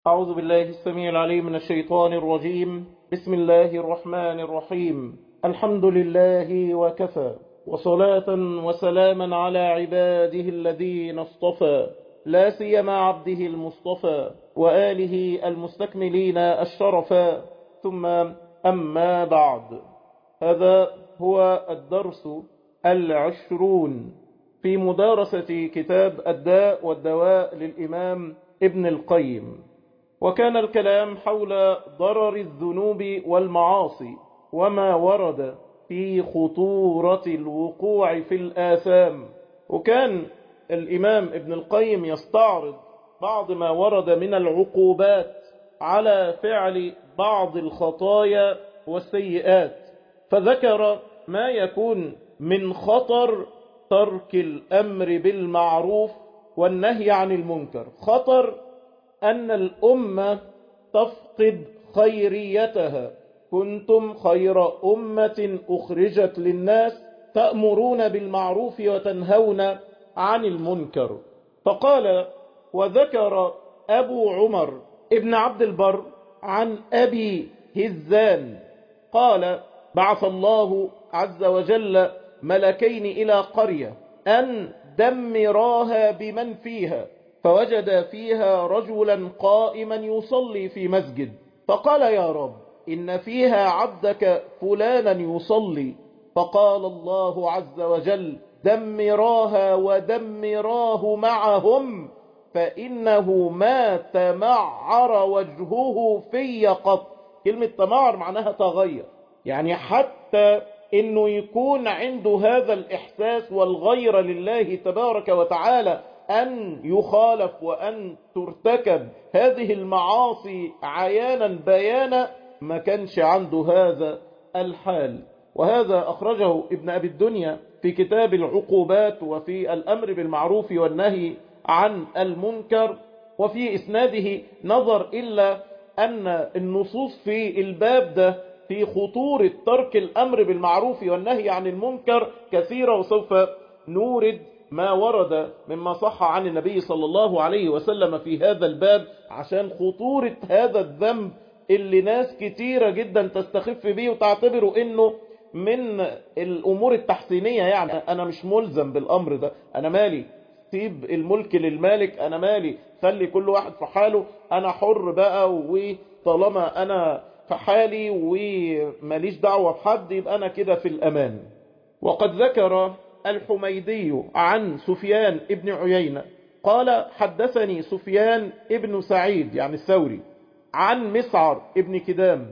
أعوذ بالله السميع العليم من الشيطان الرجيم بسم الله الرحمن الرحيم الحمد لله وكفى وصلاة وسلاما على عباده الذين اصطفى لا سيما عبده المصطفى وآله المستكملين الشرفا ثم أما بعد هذا هو الدرس العشرون في مدارسة كتاب الداء والدواء للإمام ابن القيم وكان الكلام حول ضرر الذنوب والمعاصي وما ورد في خطورة الوقوع في الآثام وكان الإمام ابن القيم يستعرض بعض ما ورد من العقوبات على فعل بعض الخطايا والسيئات فذكر ما يكون من خطر ترك الأمر بالمعروف والنهي عن المنكر خطر أن الأمة تفقد خيريتها كنتم خير أمة أخرجت للناس تأمرون بالمعروف وتنهون عن المنكر فقال وذكر أبو عمر ابن عبد البر عن أبي هزان قال بعث الله عز وجل ملكين إلى قرية أن دمراها بمن فيها فوجد فيها رجلا قائما يصلي في مسجد فقال يا رب إن فيها عبدك فلانا يصلي فقال الله عز وجل دمراها ودمراه معهم فإنه ما تمعر وجهه في قط كلمة تمعر معناها تغير يعني حتى انه يكون عنده هذا الاحساس والغير لله تبارك وتعالى ان يخالف وان ترتكب هذه المعاصي عيانا بيانا ما كانش عنده هذا الحال وهذا اخرجه ابن ابي الدنيا في كتاب العقوبات وفي الامر بالمعروف والنهي عن المنكر وفي اسناده نظر الا ان النصوص في الباب ده في خطورة ترك الأمر بالمعروف والنهي عن المنكر كثيرة وسوف نورد ما ورد مما صح عن النبي صلى الله عليه وسلم في هذا الباب عشان خطورة هذا الذنب اللي ناس كتيرة جدا تستخف به وتعتبره انه من الامور التحسينية يعني انا مش ملزم بالامر ده انا مالي سيب الملك للمالك انا مالي خلي كل واحد في حاله انا حر بقى وطالما انا في حالي وماليش دعوة بحد يبقى أنا كده في الأمان وقد ذكر الحميدي عن سفيان ابن عيينة قال حدثني سفيان ابن سعيد يعني الثوري عن مسعر ابن كدام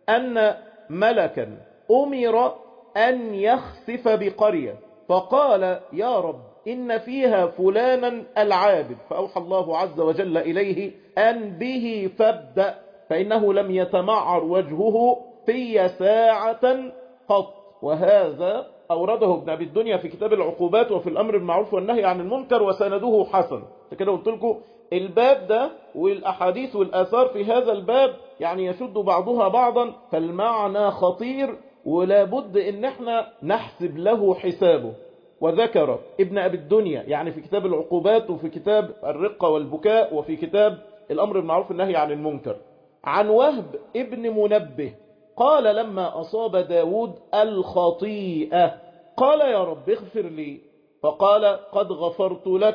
أن ملكا أمر أن يخسف بقرية فقال يا رب إن فيها فلانا العابد فأوحى الله عز وجل إليه أن به فابدأ فإنه لم يتمعر وجهه في ساعة قط وهذا أورده ابن أبي الدنيا في كتاب العقوبات وفي الأمر بالمعروف والنهي عن المنكر وسنده حسن كده قلت لكم الباب ده والأحاديث والآثار في هذا الباب يعني يشد بعضها بعضا فالمعنى خطير ولا بد ان احنا نحسب له حسابه وذكر ابن أبي الدنيا يعني في كتاب العقوبات وفي كتاب الرقة والبكاء وفي كتاب الأمر بالمعروف والنهي عن المنكر عن وهب ابن منبه قال لما أصاب داود الخطيئة قال يا رب اغفر لي فقال قد غفرت لك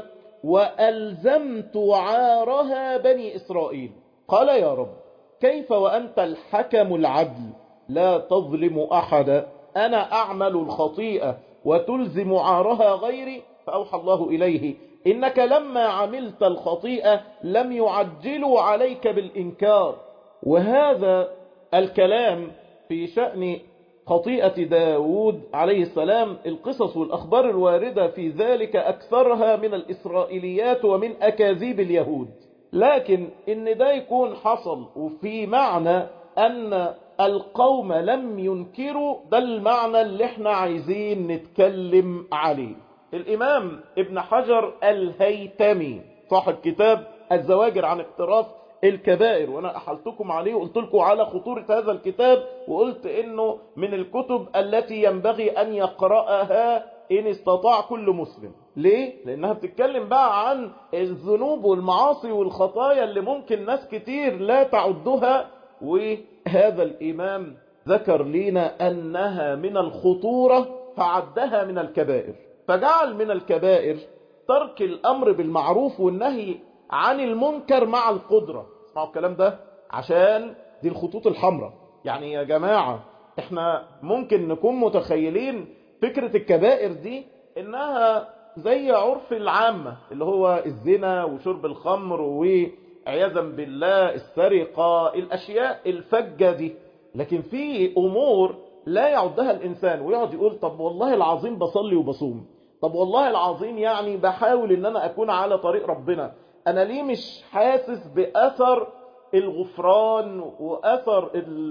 وألزمت عارها بني إسرائيل قال يا رب كيف وأنت الحكم العدل لا تظلم أحدا أنا أعمل الخطيئة وتلزم عارها غيري فأوحى الله إليه إنك لما عملت الخطيئة لم يعجلوا عليك بالإنكار وهذا الكلام في شأن خطيئة داود عليه السلام القصص والأخبار الواردة في ذلك أكثرها من الإسرائيليات ومن أكاذيب اليهود لكن إن ده يكون حصل وفي معنى أن القوم لم ينكروا ده المعنى اللي احنا عايزين نتكلم عليه الإمام ابن حجر الهيتمي صاحب كتاب الزواجر عن اقتراف الكبائر وانا احلتكم عليه وقلت لكم على خطورة هذا الكتاب وقلت انه من الكتب التي ينبغي ان يقرأها ان استطاع كل مسلم ليه؟ لأنها بتتكلم بقى عن الذنوب والمعاصي والخطايا اللي ممكن ناس كتير لا تعدها وهذا الإمام ذكر لنا أنها من الخطورة فعدها من الكبائر فجعل من الكبائر ترك الأمر بالمعروف والنهي عن المنكر مع القدرة اسمعوا الكلام ده عشان دي الخطوط الحمراء يعني يا جماعة احنا ممكن نكون متخيلين فكرة الكبائر دي انها زي عرف العامة اللي هو الزنا وشرب الخمر وعياذا بالله السرقة الاشياء الفجة دي لكن في امور لا يعدها الانسان ويقعد يقول طب والله العظيم بصلي وبصوم طب والله العظيم يعني بحاول ان انا اكون على طريق ربنا انا ليه مش حاسس باثر الغفران واثر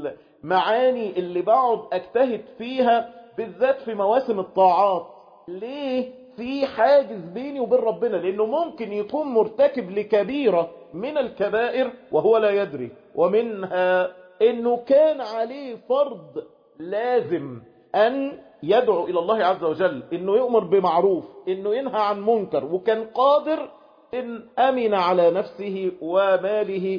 المعاني اللي بقعد اجتهد فيها بالذات في مواسم الطاعات ليه في حاجز بيني وبين ربنا لانه ممكن يكون مرتكب لكبيرة من الكبائر وهو لا يدري ومنها انه كان عليه فرض لازم ان يدعو الى الله عز وجل انه يؤمر بمعروف انه ينهى عن منكر وكان قادر ان امن على نفسه وماله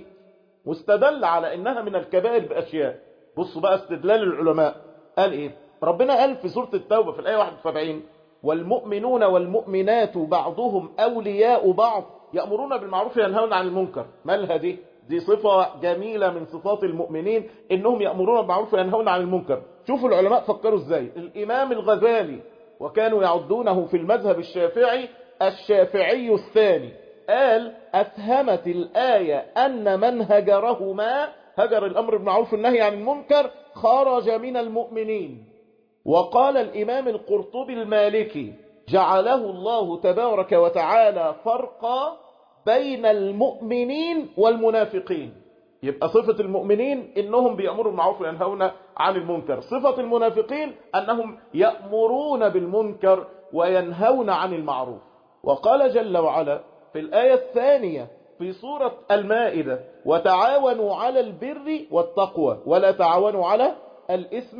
واستدل على انها من الكبائر باشياء بصوا بقى استدلال العلماء قال ايه ربنا قال في سورة التوبة في الآية 71 والمؤمنون والمؤمنات بعضهم أولياء بعض يأمرون بالمعروف وينهون عن المنكر مالها دي دي صفة جميلة من صفات المؤمنين إنهم يأمرون بالمعروف وينهون عن المنكر شوفوا العلماء فكروا إزاي الإمام الغزالي وكانوا يعدونه في المذهب الشافعي الشافعي الثاني قال أفهمت الآية أن من هجرهما هجر الأمر بالمعروف والنهي عن المنكر خرج من المؤمنين وقال الإمام القرطبي المالكي جعله الله تبارك وتعالى فرقا بين المؤمنين والمنافقين يبقى صفة المؤمنين إنهم بيأمروا بالمعروف وينهون عن المنكر صفة المنافقين أنهم يأمرون بالمنكر وينهون عن المعروف وقال جل وعلا في الآية الثانية في سورة المائدة وتعاونوا على البر والتقوى ولا تعاونوا على الإثم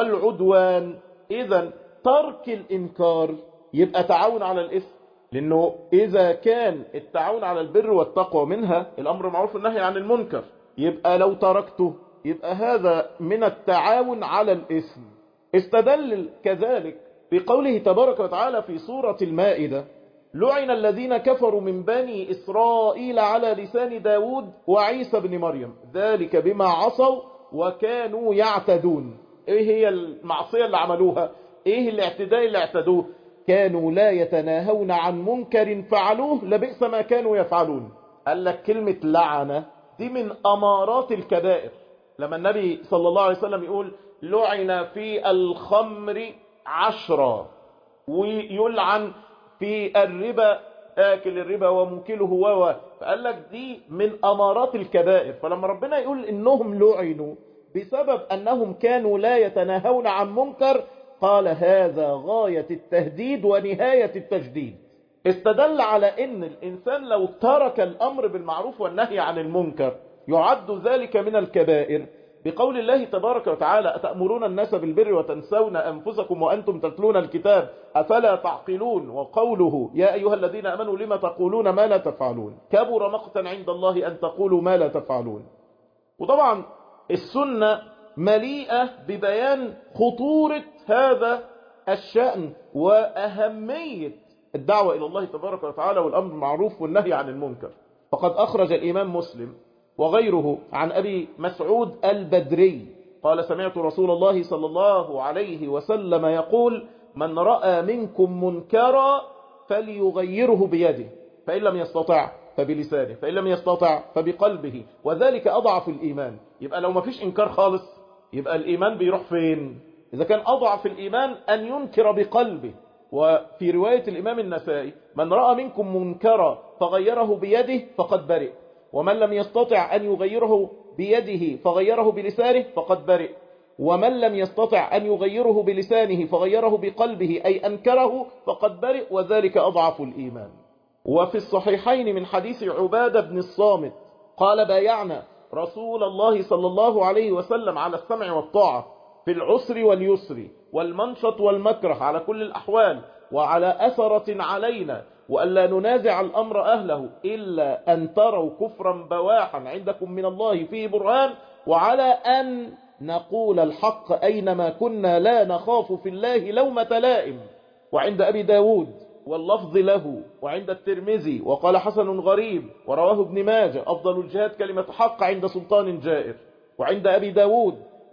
والعدوان إذا ترك الإنكار يبقى تعاون على الإثم لأنه إذا كان التعاون على البر والتقوى منها الأمر معروف النهي عن المنكر يبقى لو تركته يبقى هذا من التعاون على الإثم استدل كذلك بقوله تبارك وتعالى في سورة المائدة لعن الذين كفروا من بني إسرائيل على لسان داود وعيسى بن مريم ذلك بما عصوا وكانوا يعتدون ايه هي المعصية اللي عملوها ايه الاعتداء اللي اعتدوه كانوا لا يتناهون عن منكر فعلوه لبئس ما كانوا يفعلون قال لك كلمة لعنة دي من أمارات الكبائر لما النبي صلى الله عليه وسلم يقول لعن في الخمر عشرة ويلعن في الربا آكل الربا وموكله و فقال لك دي من أمارات الكبائر فلما ربنا يقول إنهم لعنوا بسبب أنهم كانوا لا يتناهون عن منكر قال هذا غاية التهديد ونهاية التجديد استدل على ان الانسان لو ترك الامر بالمعروف والنهي عن المنكر يعد ذلك من الكبائر بقول الله تبارك وتعالى أتأمرون الناس بالبر وتنسون أنفسكم وأنتم تتلون الكتاب أفلا تعقلون وقوله يا أيها الذين أمنوا لما تقولون ما لا تفعلون كبر مقتا عند الله أن تقولوا ما لا تفعلون وطبعا السنة مليئة ببيان خطورة هذا الشأن وأهمية الدعوة إلى الله تبارك وتعالى والأمر المعروف والنهي عن المنكر فقد أخرج الإمام مسلم وغيره عن أبي مسعود البدري قال سمعت رسول الله صلى الله عليه وسلم يقول من رأى منكم منكرا فليغيره بيده فإن لم يستطع فبلسانه فإن لم يستطع فبقلبه وذلك أضعف الإيمان يبقى لو ما فيش إنكار خالص يبقى الإيمان بيروح فين إذا كان أضعف الإيمان أن ينكر بقلبه وفي رواية الإمام النسائي من رأى منكم منكرا فغيره بيده فقد برئ ومن لم يستطع أن يغيره بيده فغيره بلسانه فقد برئ ومن لم يستطع أن يغيره بلسانه فغيره بقلبه أي أنكره فقد برئ وذلك أضعف الإيمان وفي الصحيحين من حديث عبادة بن الصامت قال بايعنا رسول الله صلى الله عليه وسلم على السمع والطاعة في العسر واليسر والمنشط والمكره على كل الأحوال وعلى أثرة علينا وألا ننازع الأمر أهله إلا أن تروا كفرا بواحا عندكم من الله فيه برهان وعلى أن نقول الحق أينما كنا لا نخاف في الله لومة لائم وعند أبي داود واللفظ له وعند الترمذي وقال حسن غريب ورواه ابن ماجه أفضل الجهاد كلمة حق عند سلطان جائر وعند أبي داود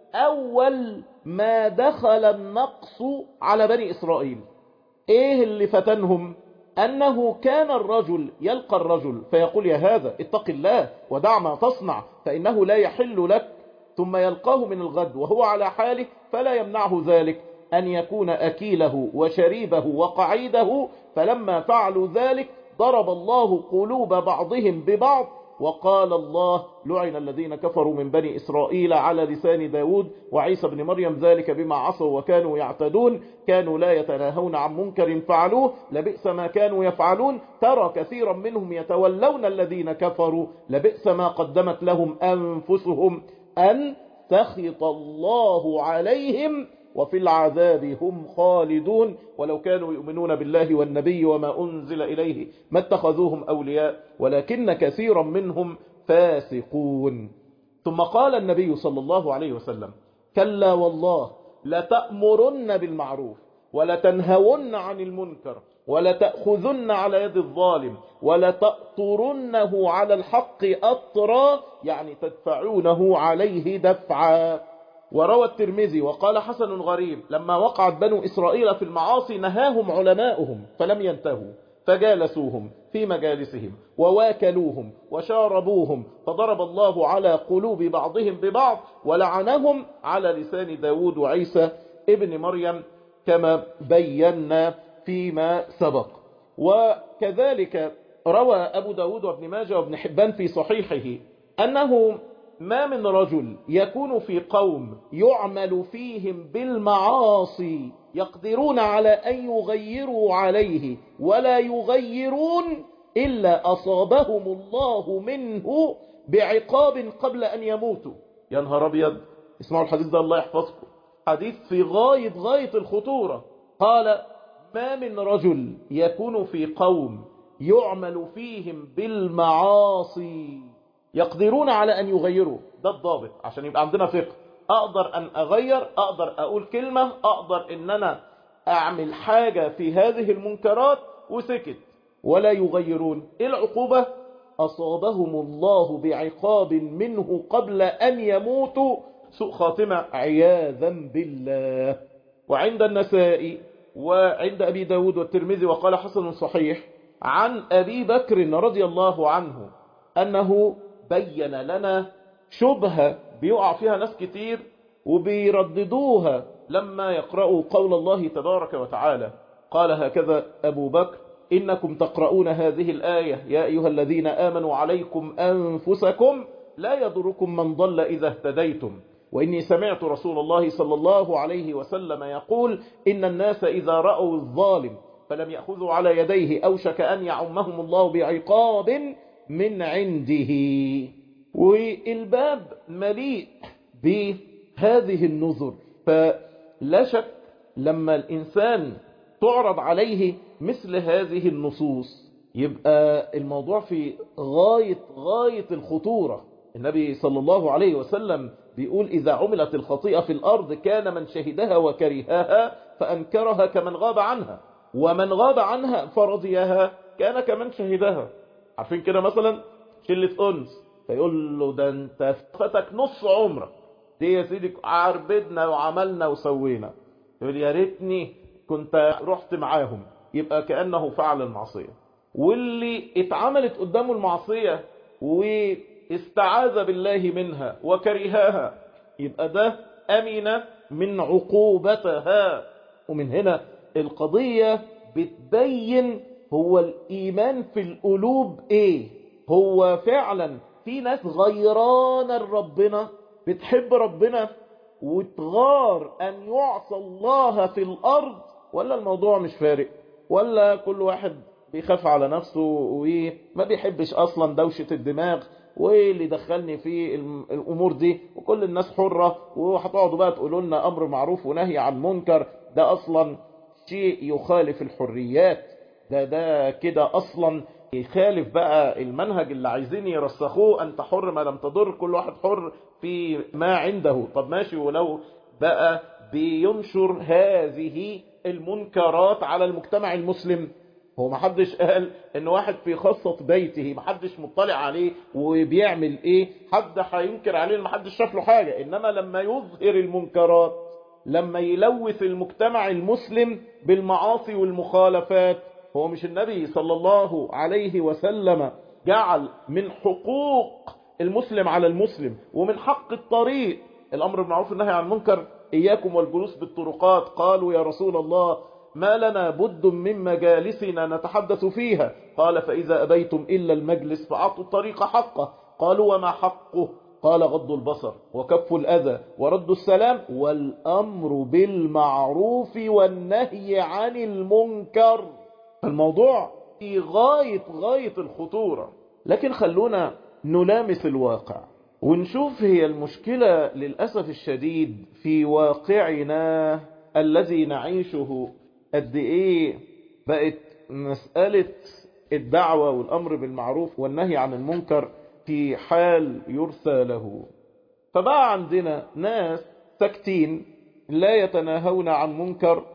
أول ما دخل النقص على بني إسرائيل إيه اللي فتنهم أنه كان الرجل يلقى الرجل فيقول يا هذا اتق الله ودع ما تصنع فإنه لا يحل لك ثم يلقاه من الغد وهو على حاله فلا يمنعه ذلك أن يكون أكيله وشريبه وقعيده فلما فعلوا ذلك ضرب الله قلوب بعضهم ببعض وقال الله لعن الذين كفروا من بني إسرائيل على لسان داود وعيسى بن مريم ذلك بما عصوا وكانوا يعتدون كانوا لا يتناهون عن منكر فعلوه لبئس ما كانوا يفعلون ترى كثيرا منهم يتولون الذين كفروا لبئس ما قدمت لهم أنفسهم أن سخط الله عليهم وفي العذاب هم خالدون ولو كانوا يؤمنون بالله والنبي وما أنزل إليه ما اتخذوهم أولياء ولكن كثيرا منهم فاسقون ثم قال النبي صلى الله عليه وسلم كلا والله لتأمرن بالمعروف ولتنهون عن المنكر ولتأخذن على يد الظالم ولتأطرنه على الحق أطرا يعني تدفعونه عليه دفعا وروى الترمذي وقال حسن غريب لما وقعت بنو إسرائيل في المعاصي نهاهم علماؤهم فلم ينتهوا فجالسوهم في مجالسهم وواكلوهم وشاربوهم فضرب الله على قلوب بعضهم ببعض ولعنهم على لسان داود وعيسى ابن مريم كما بينا فيما سبق وكذلك روى أبو داود وابن ماجه وابن حبان في صحيحه أنه ما من رجل يكون في قوم يعمل فيهم بالمعاصي يقدرون على أن يغيروا عليه ولا يغيرون إلا أصابهم الله منه بعقاب قبل أن يموتوا يا نهار أبيض اسمعوا الحديث ده الله يحفظكم حديث في غاية غاية الخطورة قال ما من رجل يكون في قوم يعمل فيهم بالمعاصي يقدرون على أن يغيروا ده الضابط عشان يبقى عندنا فقه أقدر أن أغير أقدر أقول كلمة أقدر أن أنا أعمل حاجة في هذه المنكرات وسكت ولا يغيرون إيه العقوبة أصابهم الله بعقاب منه قبل أن يموتوا سوء خاتمة عياذا بالله وعند النساء وعند أبي داود والترمذي وقال حسن صحيح عن أبي بكر رضي الله عنه أنه بين لنا شبهة بيقع فيها ناس كتير وبيرددوها لما يقرأوا قول الله تبارك وتعالى قال هكذا أبو بكر إنكم تقرؤون هذه الآية يا أيها الذين آمنوا عليكم أنفسكم لا يضركم من ضل إذا اهتديتم وإني سمعت رسول الله صلى الله عليه وسلم يقول إن الناس إذا رأوا الظالم فلم يأخذوا على يديه أوشك أن يعمهم الله بعقاب من عنده والباب مليء بهذه النذر فلا شك لما الإنسان تعرض عليه مثل هذه النصوص يبقى الموضوع في غاية غاية الخطورة النبي صلى الله عليه وسلم بيقول إذا عملت الخطيئة في الأرض كان من شهدها وكرهها فأنكرها كمن غاب عنها ومن غاب عنها فرضيها كان كمن شهدها عارفين كده مثلا شلة أنس فيقول له ده انت فاتك نص عمرك دي يا سيدي عربدنا وعملنا وسوينا يقول يا ريتني كنت رحت معاهم يبقى كأنه فعل المعصية واللي اتعملت قدامه المعصية واستعاذ بالله منها وكرهاها يبقى ده أمن من عقوبتها ومن هنا القضية بتبين هو الإيمان في القلوب إيه هو فعلا في ناس غيران ربنا بتحب ربنا وتغار أن يعصى الله في الأرض ولا الموضوع مش فارق ولا كل واحد بيخاف على نفسه وما بيحبش أصلا دوشة الدماغ وايه اللي دخلني في الامور دي وكل الناس حرة وهتقعدوا بقى تقولوا لنا امر معروف ونهي عن منكر ده اصلا شيء يخالف الحريات ده ده كده اصلا يخالف بقى المنهج اللي عايزين يرسخوه انت حر ما لم تضر كل واحد حر في ما عنده طب ماشي ولو بقى بينشر هذه المنكرات على المجتمع المسلم هو ما حدش قال ان واحد في خاصة بيته ما حدش مطلع عليه وبيعمل ايه حد هينكر عليه ما حدش شاف له حاجة انما لما يظهر المنكرات لما يلوث المجتمع المسلم بالمعاصي والمخالفات هو مش النبي صلى الله عليه وسلم جعل من حقوق المسلم على المسلم ومن حق الطريق الامر بالمعروف والنهي عن المنكر اياكم والجلوس بالطرقات قالوا يا رسول الله ما لنا بد من مجالسنا نتحدث فيها قال فإذا أبيتم إلا المجلس فأعطوا الطريق حقه قالوا وما حقه قال غض البصر وكف الأذى ورد السلام والأمر بالمعروف والنهي عن المنكر الموضوع في غاية غاية الخطورة لكن خلونا نلامس الواقع ونشوف هي المشكلة للأسف الشديد في واقعنا الذي نعيشه قد ايه بقت مسألة الدعوة والأمر بالمعروف والنهي عن المنكر في حال يرثى له فبقى عندنا ناس ساكتين لا يتناهون عن منكر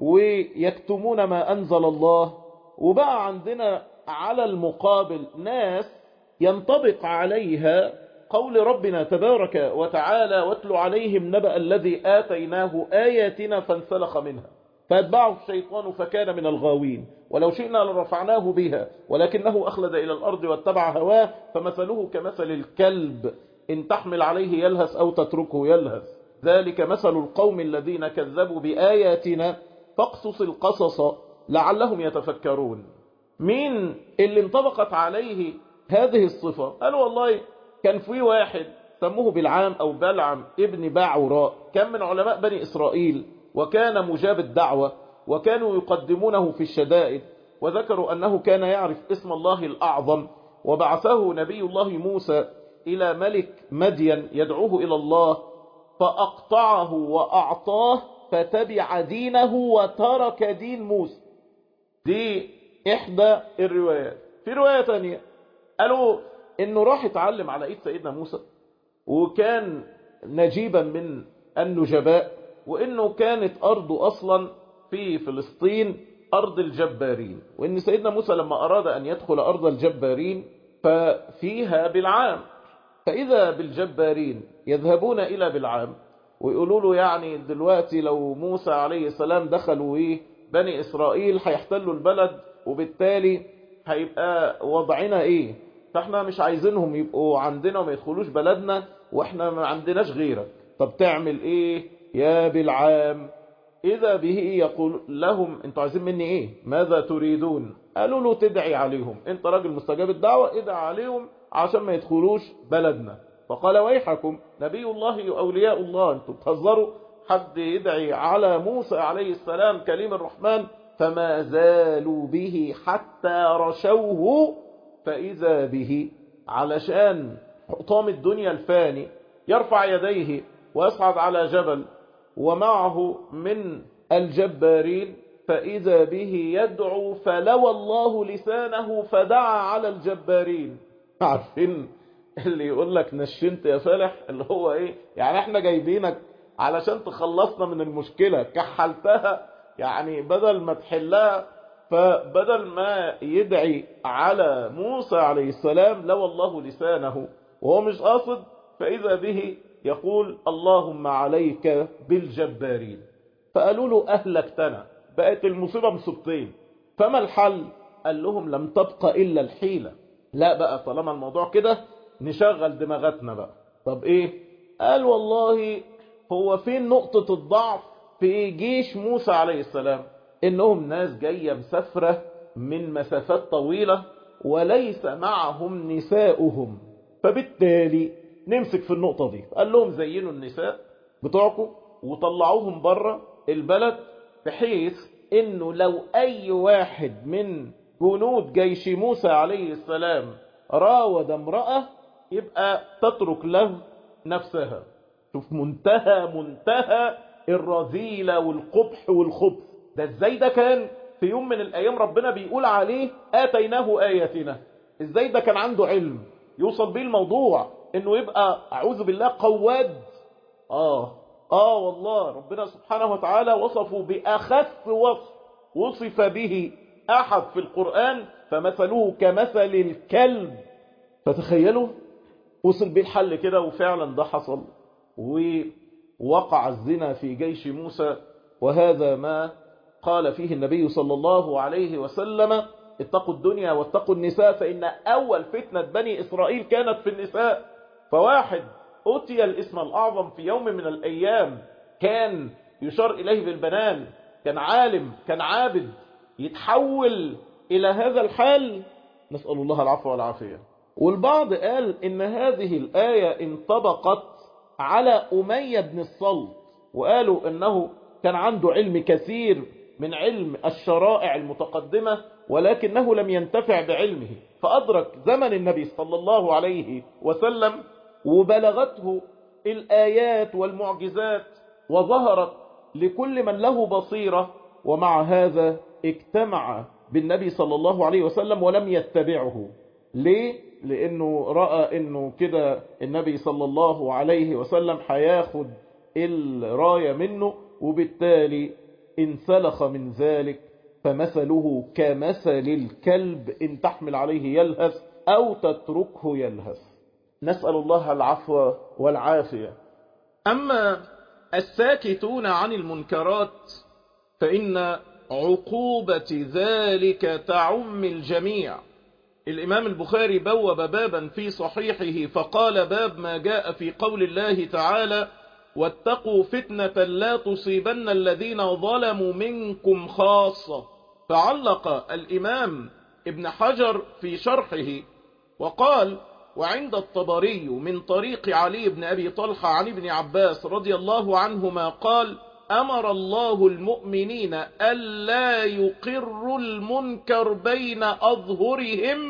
ويكتمون ما أنزل الله وبقى عندنا على المقابل ناس ينطبق عليها قول ربنا تبارك وتعالى واتل عليهم نبأ الذي آتيناه آياتنا فانسلخ منها فاتبعه الشيطان فكان من الغاوين ولو شئنا لرفعناه بها ولكنه أخلد إلى الأرض واتبع هواه فمثله كمثل الكلب إن تحمل عليه يلهث أو تتركه يلهث ذلك مثل القوم الذين كذبوا بآياتنا فاقصص القصص لعلهم يتفكرون مين اللي انطبقت عليه هذه الصفة قالوا والله كان في واحد سموه بالعام أو بلعم ابن باعوراء كان من علماء بني إسرائيل وكان مجاب الدعوة وكانوا يقدمونه في الشدائد وذكروا أنه كان يعرف اسم الله الأعظم وبعثه نبي الله موسى إلى ملك مدين يدعوه إلى الله فأقطعه وأعطاه فتبع دينه وترك دين موسى دي إحدى الروايات في رواية تانية قالوا إنه راح يتعلم على إيد سيدنا موسى وكان نجيبا من النجباء وإنه كانت أرضه أصلا في فلسطين أرض الجبارين وإن سيدنا موسى لما أراد أن يدخل أرض الجبارين ففيها بالعام فإذا بالجبارين يذهبون إلى بالعام ويقولوا له يعني دلوقتي لو موسى عليه السلام دخلوا إيه بني إسرائيل هيحتلوا البلد وبالتالي هيبقى وضعنا إيه فاحنا مش عايزينهم يبقوا عندنا وما يدخلوش بلدنا واحنا ما عندناش غيرك طب تعمل ايه يا بالعام اذا به يقول لهم انتوا عايزين مني ايه ماذا تريدون قالوا له تدعي عليهم انت راجل مستجاب الدعوة ادعي عليهم عشان ما يدخلوش بلدنا فقال ويحكم نبي الله اولياء الله انتوا بتهزروا حد يدعي على موسى عليه السلام كليم الرحمن فما زالوا به حتى رشوه فإذا به علشان حطام الدنيا الفاني يرفع يديه ويصعد على جبل ومعه من الجبارين فإذا به يدعو فلوى الله لسانه فدعا على الجبارين عارفين اللي يقول لك نشنت يا فالح اللي هو ايه يعني احنا جايبينك علشان تخلصنا من المشكلة كحلتها يعني بدل ما تحلها فبدل ما يدعي على موسى عليه السلام لوى الله لسانه وهو مش قاصد فإذا به يقول اللهم عليك بالجبارين فقالوا له أهلكتنا بقت المصيبة مصيبتين فما الحل قال لهم لم تبقى إلا الحيلة لا بقى طالما الموضوع كده نشغل دماغتنا بقى طب ايه قال والله هو فين نقطة الضعف في جيش موسى عليه السلام انهم ناس جاية مسافرة من مسافات طويلة وليس معهم نساؤهم فبالتالي نمسك في النقطة دي قال لهم زينوا النساء بتوعكم وطلعوهم بره البلد بحيث انه لو اي واحد من جنود جيش موسى عليه السلام راود امرأة يبقى تترك له نفسها شوف منتهى منتهى الرذيلة والقبح والخبث ده ازاي ده كان في يوم من الايام ربنا بيقول عليه اتيناه اياتنا ازاي ده كان عنده علم يوصل بيه الموضوع انه يبقى اعوذ بالله قواد اه اه والله ربنا سبحانه وتعالى وصفه باخف وصف وصف به احد في القرآن فمثله كمثل الكلب فتخيلوا وصل بيه الحل كده وفعلا ده حصل ووقع الزنا في جيش موسى وهذا ما قال فيه النبي صلى الله عليه وسلم اتقوا الدنيا واتقوا النساء فإن أول فتنة بني إسرائيل كانت في النساء فواحد أتي الاسم الأعظم في يوم من الأيام كان يشار إليه بالبنان كان عالم كان عابد يتحول إلى هذا الحال نسأل الله العفو والعافية والبعض قال إن هذه الآية انطبقت على أمية بن الصلت وقالوا إنه كان عنده علم كثير من علم الشرائع المتقدمة ولكنه لم ينتفع بعلمه فأدرك زمن النبي صلى الله عليه وسلم وبلغته الآيات والمعجزات وظهرت لكل من له بصيرة ومع هذا اجتمع بالنبي صلى الله عليه وسلم ولم يتبعه ليه؟ لأنه رأى أنه كده النبي صلى الله عليه وسلم هياخد الراية منه وبالتالي انسلخ من ذلك فمثله كمثل الكلب إن تحمل عليه يلهث أو تتركه يلهث نسأل الله العفو والعافية أما الساكتون عن المنكرات فإن عقوبة ذلك تعم الجميع الإمام البخاري بوب بابا في صحيحه فقال باب ما جاء في قول الله تعالى واتقوا فتنة لا تصيبن الذين ظلموا منكم خاصة فعلق الإمام ابن حجر في شرحه وقال وعند الطبري من طريق علي بن أبي طلحة عن ابن عباس رضي الله عنهما قال أمر الله المؤمنين ألا يقروا المنكر بين أظهرهم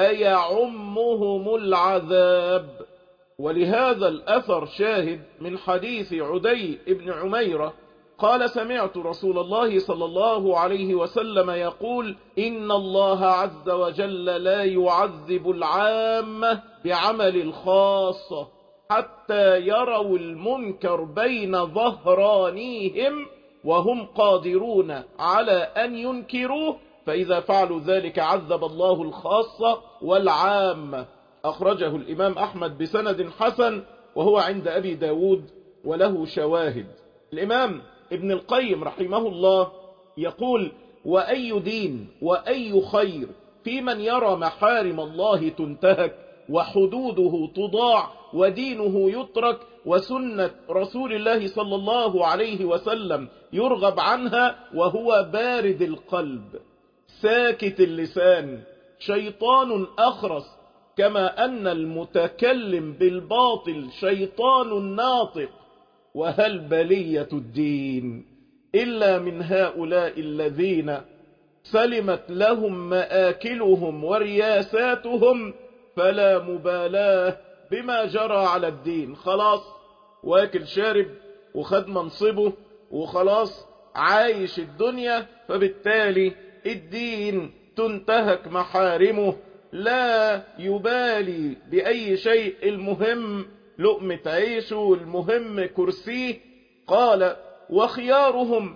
فيعمهم العذاب ولهذا الأثر شاهد من حديث عدي بن عميرة قال سمعت رسول الله صلى الله عليه وسلم يقول إن الله عز وجل لا يعذب العامة بعمل الخاصة حتى يروا المنكر بين ظهرانيهم وهم قادرون على أن ينكروه فإذا فعلوا ذلك عذب الله الخاصة والعامة أخرجه الإمام أحمد بسند حسن وهو عند أبي داود وله شواهد الإمام ابن القيم رحمه الله يقول وأي دين وأي خير في من يرى محارم الله تنتهك وحدوده تضاع ودينه يترك وسنة رسول الله صلى الله عليه وسلم يرغب عنها وهو بارد القلب ساكت اللسان شيطان أخرس كما أن المتكلم بالباطل شيطان ناطق وهل بلية الدين إلا من هؤلاء الذين سلمت لهم مآكلهم ورياساتهم فلا مبالاة بما جرى على الدين خلاص واكل شارب وخد منصبه وخلاص عايش الدنيا فبالتالي الدين تنتهك محارمه لا يبالي بأي شيء المهم لقمة عيشه المهم كرسيه قال وخيارهم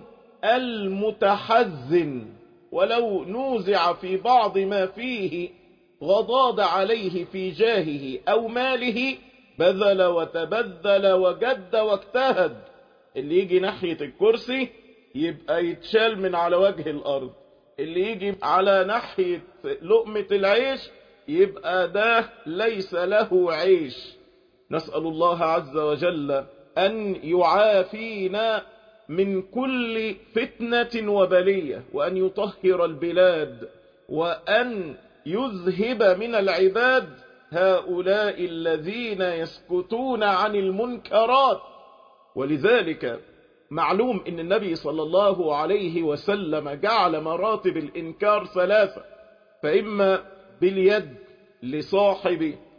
المتحزن ولو نوزع في بعض ما فيه غضاض عليه في جاهه أو ماله بذل وتبذل وجد واجتهد اللي يجي ناحية الكرسي يبقى يتشال من على وجه الأرض اللي يجي على ناحية لقمة العيش يبقى ده ليس له عيش نسأل الله عز وجل أن يعافينا من كل فتنة وبلية وأن يطهر البلاد وأن يذهب من العباد هؤلاء الذين يسكتون عن المنكرات ولذلك معلوم ان النبي صلى الله عليه وسلم جعل مراتب الانكار ثلاثة فاما باليد لصاحب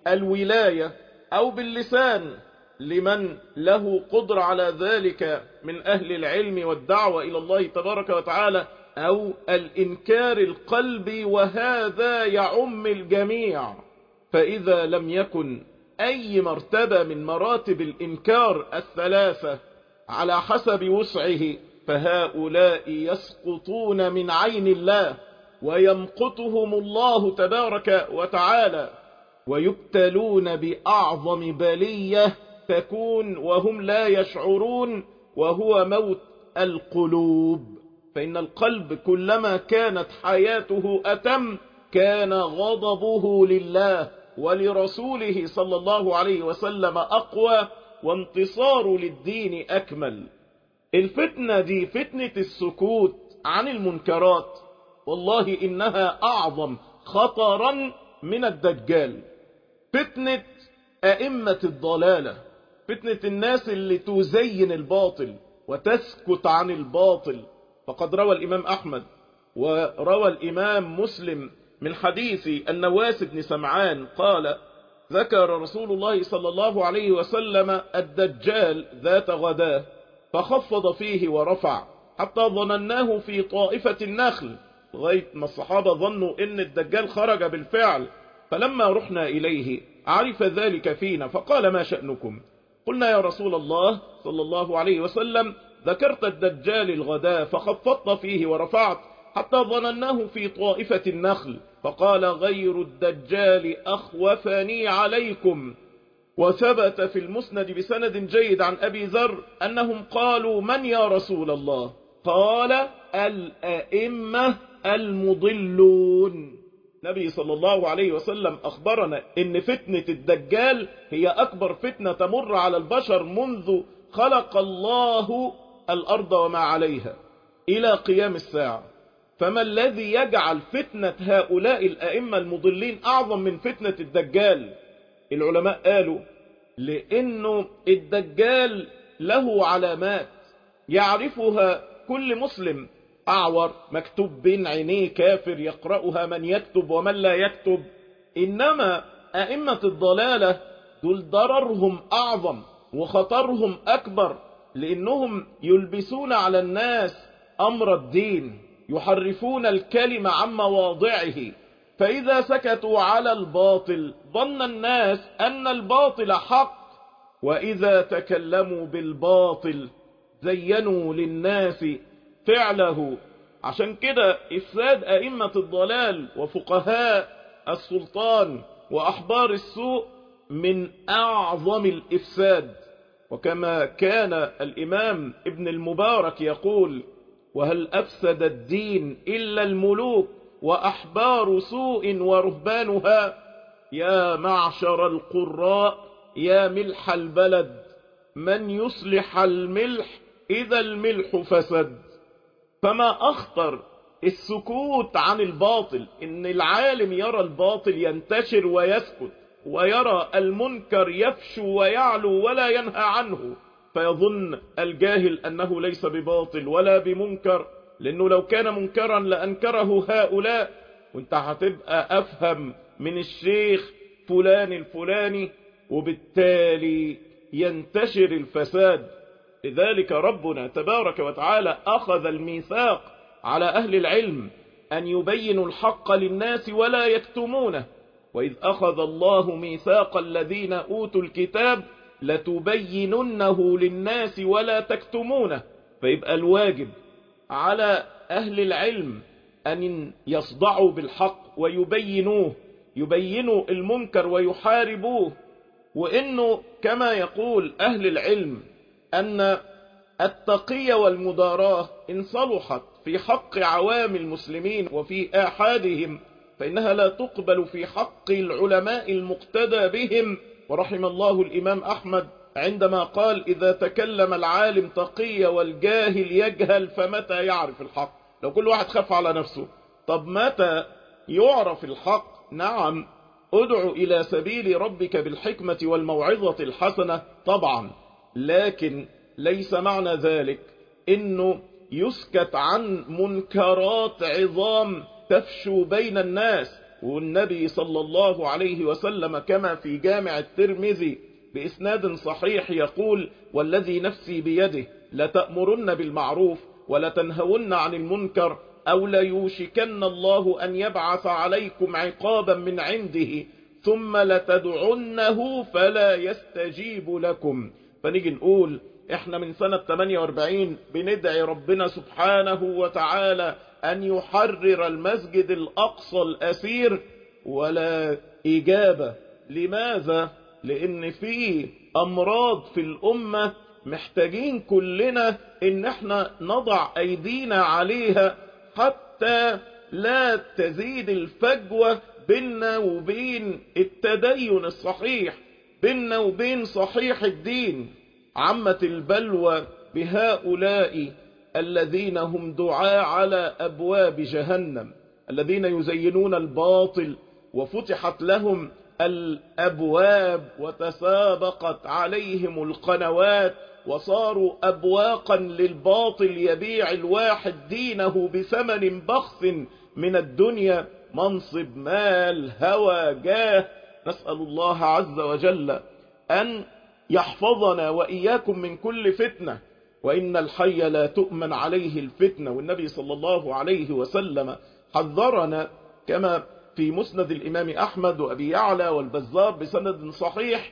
بالولاية أو باللسان لمن له قدرة على ذلك من أهل العلم والدعوة إلى الله تبارك وتعالى أو الإنكار القلبي وهذا يعم الجميع فإذا لم يكن أي مرتبة من مراتب الإنكار الثلاثة على حسب وسعه فهؤلاء يسقطون من عين الله ويمقتهم الله تبارك وتعالى ويبتلون بأعظم بلية تكون وهم لا يشعرون وهو موت القلوب فإن القلب كلما كانت حياته أتم كان غضبه لله ولرسوله صلى الله عليه وسلم أقوى وانتصار للدين أكمل الفتنة دي فتنة السكوت عن المنكرات والله إنها أعظم خطرا من الدجال فتنة أئمة الضلالة فتنة الناس اللي تزين الباطل وتسكت عن الباطل فقد روى الإمام أحمد وروى الإمام مسلم من حديث النواس بن سمعان قال ذكر رسول الله صلى الله عليه وسلم الدجال ذات غداه فخفض فيه ورفع حتى ظنناه في طائفة النخل لغاية ما الصحابة ظنوا ان الدجال خرج بالفعل فلما رحنا إليه عرف ذلك فينا فقال ما شأنكم قلنا يا رسول الله صلى الله عليه وسلم ذكرت الدجال الغداء فخفضت فيه ورفعت حتى ظنناه في طائفة النخل فقال غير الدجال أخوفني عليكم وثبت في المسند بسند جيد عن أبي ذر أنهم قالوا من يا رسول الله قال الأئمة المضلون نبي صلى الله عليه وسلم أخبرنا إن فتنة الدجال هي أكبر فتنة تمر على البشر منذ خلق الله الأرض وما عليها إلى قيام الساعة فما الذي يجعل فتنة هؤلاء الأئمة المضلين أعظم من فتنة الدجال العلماء قالوا لأنه الدجال له علامات يعرفها كل مسلم أعور مكتوب بين عينيه كافر يقرأها من يكتب ومن لا يكتب إنما أئمة الضلالة دول ضررهم أعظم وخطرهم أكبر لأنهم يلبسون على الناس أمر الدين يحرفون الكلمة عن مواضعه فإذا سكتوا على الباطل ظن الناس أن الباطل حق وإذا تكلموا بالباطل زينوا للناس فعله عشان كده إفساد أئمة الضلال وفقهاء السلطان وأحبار السوء من أعظم الإفساد وكما كان الإمام ابن المبارك يقول وهل أفسد الدين إلا الملوك وأحبار سوء ورهبانها يا معشر القراء يا ملح البلد من يصلح الملح إذا الملح فسد فما أخطر السكوت عن الباطل إن العالم يرى الباطل ينتشر ويسكت ويرى المنكر يفشو ويعلو ولا ينهى عنه فيظن الجاهل أنه ليس بباطل ولا بمنكر لأنه لو كان منكرا لأنكره هؤلاء وانت هتبقى أفهم من الشيخ فلان الفلاني وبالتالي ينتشر الفساد لذلك ربنا تبارك وتعالى أخذ الميثاق على أهل العلم أن يبينوا الحق للناس ولا يكتمونه وإذ أخذ الله ميثاق الذين أوتوا الكتاب لتبيننه للناس ولا تكتمونه فيبقى الواجب على أهل العلم أن يصدعوا بالحق ويبينوه يبينوا المنكر ويحاربوه وإنه كما يقول أهل العلم أن التقية والمداراة إن صلحت في حق عوام المسلمين وفي آحادهم فإنها لا تقبل في حق العلماء المقتدى بهم ورحم الله الإمام أحمد عندما قال إذا تكلم العالم تقي والجاهل يجهل فمتى يعرف الحق لو كل واحد خاف على نفسه طب متى يعرف الحق نعم ادعو إلى سبيل ربك بالحكمة والموعظة الحسنة طبعا لكن ليس معنى ذلك انه يسكت عن منكرات عظام تفشو بين الناس والنبي صلى الله عليه وسلم كما في جامع الترمذي بإسناد صحيح يقول والذي نفسي بيده لتأمرن بالمعروف ولتنهون عن المنكر أو ليوشكن الله أن يبعث عليكم عقابا من عنده ثم لتدعنه فلا يستجيب لكم فنيجي نقول احنا من سنة 48 بندعي ربنا سبحانه وتعالى أن يحرر المسجد الأقصى الأسير ولا إجابة لماذا؟ لأن في أمراض في الأمة محتاجين كلنا إن احنا نضع أيدينا عليها حتى لا تزيد الفجوة بيننا وبين التدين الصحيح بيننا وبين صحيح الدين عمت البلوى بهؤلاء الذين هم دعاء على أبواب جهنم الذين يزينون الباطل وفتحت لهم الأبواب وتسابقت عليهم القنوات وصاروا أبواقا للباطل يبيع الواحد دينه بثمن بخس من الدنيا منصب مال هوى جاه نسأل الله عز وجل أن يحفظنا وإياكم من كل فتنة وإن الحي لا تؤمن عليه الفتنة والنبي صلى الله عليه وسلم حذرنا كما في مسند الإمام أحمد وأبي يعلى والبزار بسند صحيح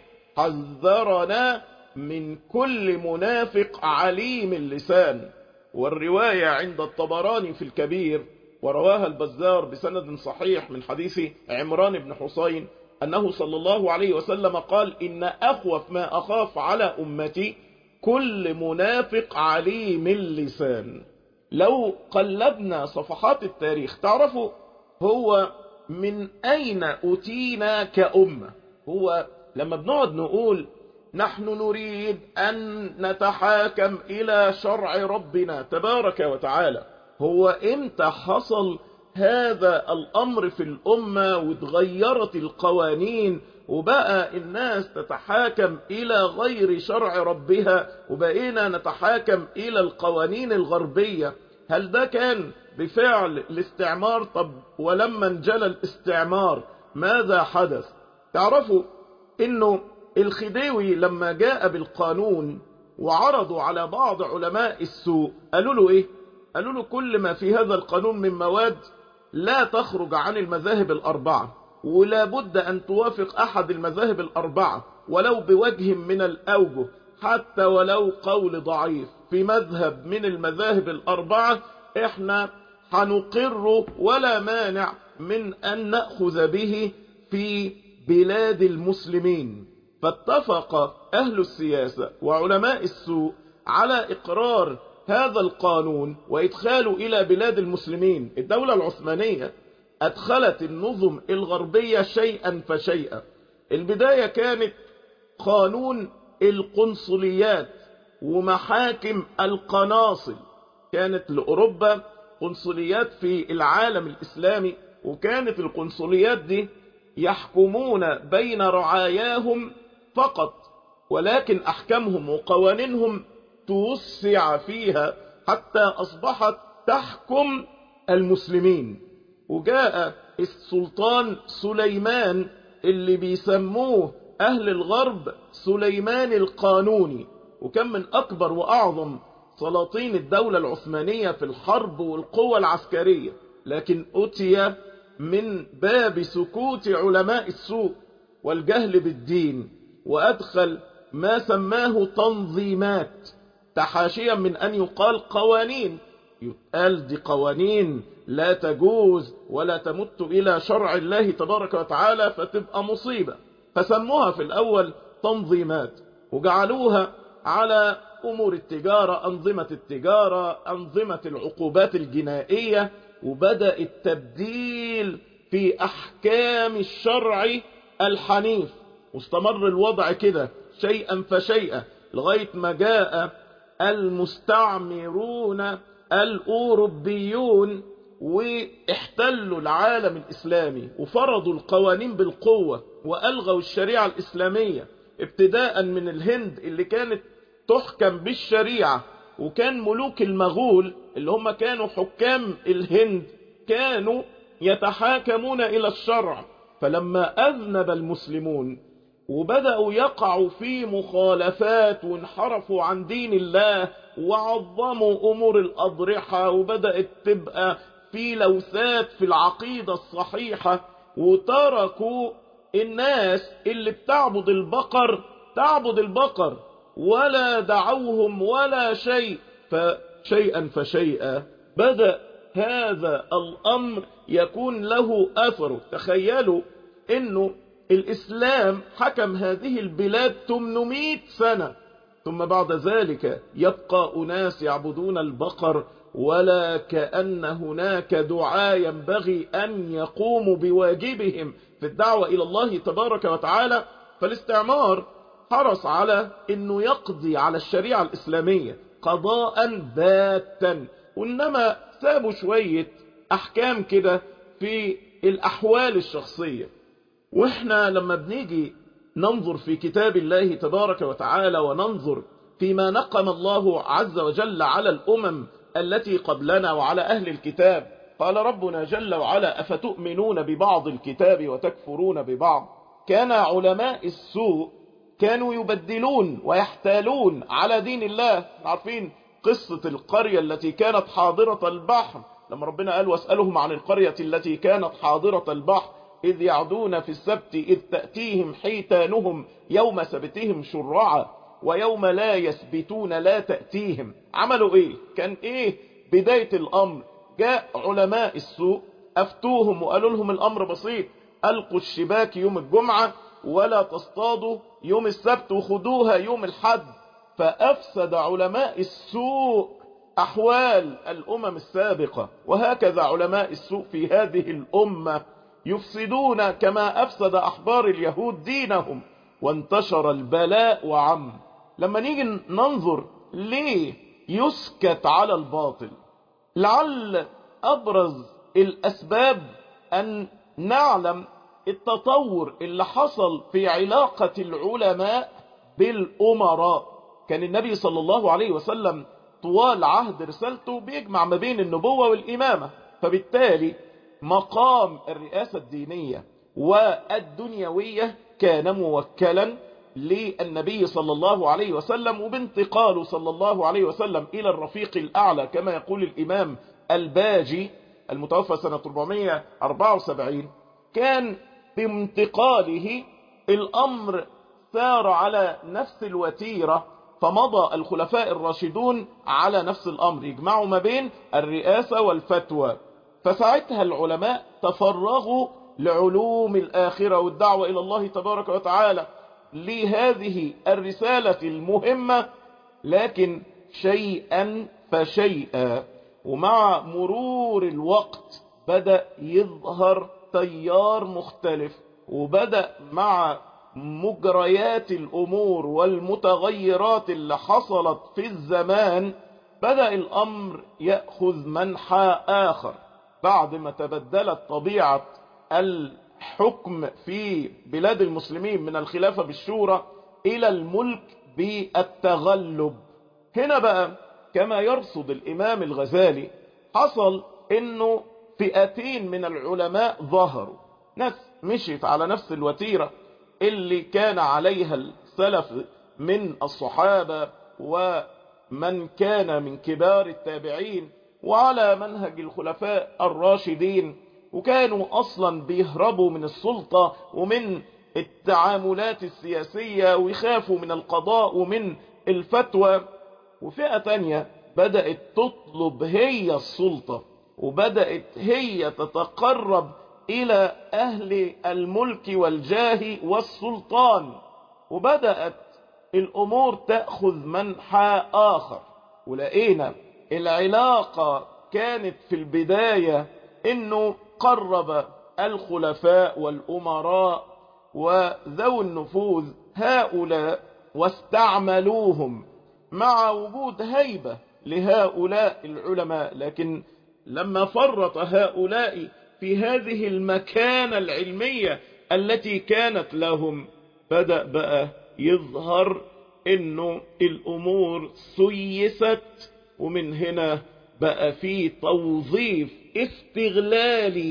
حذرنا من كل منافق عليم اللسان والرواية عند الطبراني في الكبير ورواها البزار بسند صحيح من حديث عمران بن حسين أنه صلى الله عليه وسلم قال إن أخوف ما أخاف على أمتي كل منافق عليم اللسان لو قلبنا صفحات التاريخ تعرفوا هو من أين أتينا كأمة هو لما بنقعد نقول نحن نريد أن نتحاكم إلى شرع ربنا تبارك وتعالى هو إمتى حصل هذا الأمر في الأمة وتغيرت القوانين وبقى الناس تتحاكم إلى غير شرع ربها وبقينا نتحاكم إلى القوانين الغربية هل ده كان بفعل الاستعمار طب ولما انجلى الاستعمار ماذا حدث تعرفوا انه الخديوي لما جاء بالقانون وعرضوا على بعض علماء السوء قالوا له ايه قالوا له كل ما في هذا القانون من مواد لا تخرج عن المذاهب الأربعة ولا بد أن توافق أحد المذاهب الأربعة ولو بوجه من الأوجه حتى ولو قول ضعيف في مذهب من المذاهب الأربعة احنا هنقر ولا مانع من أن نأخذ به في بلاد المسلمين فاتفق أهل السياسة وعلماء السوء على إقرار هذا القانون وإدخاله إلى بلاد المسلمين الدولة العثمانية أدخلت النظم الغربية شيئا فشيئا البداية كانت قانون القنصليات ومحاكم القناصل كانت لأوروبا قنصليات في العالم الإسلامي وكانت القنصليات دي يحكمون بين رعاياهم فقط ولكن أحكامهم وقوانينهم توسع فيها حتى أصبحت تحكم المسلمين وجاء السلطان سليمان اللي بيسموه أهل الغرب سليمان القانوني وكان من أكبر وأعظم سلاطين الدولة العثمانية في الحرب والقوة العسكرية لكن أتي من باب سكوت علماء السوء والجهل بالدين وأدخل ما سماه تنظيمات تحاشيا من أن يقال قوانين يقال دي قوانين لا تجوز ولا تمت إلى شرع الله تبارك وتعالى فتبقى مصيبة فسموها في الأول تنظيمات وجعلوها على أمور التجارة أنظمة التجارة أنظمة العقوبات الجنائية وبدأ التبديل في أحكام الشرع الحنيف واستمر الوضع كده شيئا فشيئا لغاية ما جاء المستعمرون الأوروبيون واحتلوا العالم الإسلامي وفرضوا القوانين بالقوة وألغوا الشريعة الإسلامية ابتداء من الهند اللي كانت تحكم بالشريعة وكان ملوك المغول اللي هم كانوا حكام الهند كانوا يتحاكمون إلى الشرع فلما أذنب المسلمون وبدأوا يقعوا في مخالفات وانحرفوا عن دين الله وعظموا أمور الأضرحة وبدأت تبقى في لوثات في العقيدة الصحيحة وتركوا الناس اللي بتعبد البقر تعبد البقر ولا دعوهم ولا شيء فشيئا فشيئا بدأ هذا الأمر يكون له أثر تخيلوا أنه الإسلام حكم هذه البلاد 800 سنة ثم بعد ذلك يبقى أناس يعبدون البقر ولا كأن هناك دعاء ينبغي أن يقوموا بواجبهم في الدعوة إلى الله تبارك وتعالى فالاستعمار حرص على أنه يقضي على الشريعة الإسلامية قضاء باتا وإنما سابوا شوية أحكام كده في الأحوال الشخصية وإحنا لما بنيجي ننظر في كتاب الله تبارك وتعالى وننظر فيما نقم الله عز وجل على الأمم التي قبلنا وعلى أهل الكتاب قال ربنا جل وعلا أفتؤمنون ببعض الكتاب وتكفرون ببعض كان علماء السوء كانوا يبدلون ويحتالون على دين الله عارفين قصة القرية التي كانت حاضرة البحر لما ربنا قال واسألهم عن القرية التي كانت حاضرة البحر إذ يعدون في السبت إذ تأتيهم حيتانهم يوم سبتهم شرعا ويوم لا يسبتون لا تأتيهم عملوا إيه كان إيه بداية الأمر جاء علماء السوء أفتوهم وقالوا لهم الأمر بسيط ألقوا الشباك يوم الجمعة ولا تصطادوا يوم السبت وخدوها يوم الحد فأفسد علماء السوء أحوال الأمم السابقة وهكذا علماء السوء في هذه الأمة يفسدون كما أفسد أحبار اليهود دينهم وانتشر البلاء وعم لما نيجي ننظر ليه يسكت على الباطل لعل أبرز الأسباب أن نعلم التطور اللي حصل في علاقة العلماء بالأمراء كان النبي صلى الله عليه وسلم طوال عهد رسالته بيجمع ما بين النبوة والإمامة فبالتالي مقام الرئاسة الدينية والدنيوية كان موكلا للنبي صلى الله عليه وسلم وبانتقاله صلى الله عليه وسلم إلى الرفيق الأعلى كما يقول الإمام الباجي المتوفى سنة 474 كان بانتقاله الأمر سار على نفس الوتيرة فمضى الخلفاء الراشدون على نفس الأمر يجمعوا ما بين الرئاسة والفتوى فساعتها العلماء تفرغوا لعلوم الآخرة والدعوة إلى الله تبارك وتعالى لهذه الرسالة المهمة لكن شيئا فشيئا ومع مرور الوقت بدأ يظهر تيار مختلف وبدأ مع مجريات الأمور والمتغيرات اللي حصلت في الزمان بدأ الأمر يأخذ منحى آخر بعد ما تبدلت طبيعة الحكم في بلاد المسلمين من الخلافة بالشورى إلى الملك بالتغلب هنا بقى كما يرصد الإمام الغزالي حصل إنه فئتين من العلماء ظهروا ناس مشيت على نفس الوتيرة اللي كان عليها السلف من الصحابة ومن كان من كبار التابعين وعلى منهج الخلفاء الراشدين وكانوا أصلا بيهربوا من السلطة ومن التعاملات السياسية ويخافوا من القضاء ومن الفتوى وفئة تانية بدأت تطلب هي السلطة وبدأت هي تتقرب إلى أهل الملك والجاه والسلطان وبدأت الأمور تأخذ منحى آخر ولقينا العلاقة كانت في البداية انه قرب الخلفاء والامراء وذوي النفوذ هؤلاء واستعملوهم مع وجود هيبة لهؤلاء العلماء لكن لما فرط هؤلاء في هذه المكانة العلمية التي كانت لهم بدأ بقى يظهر انه الامور سيست ومن هنا بقى في توظيف استغلالي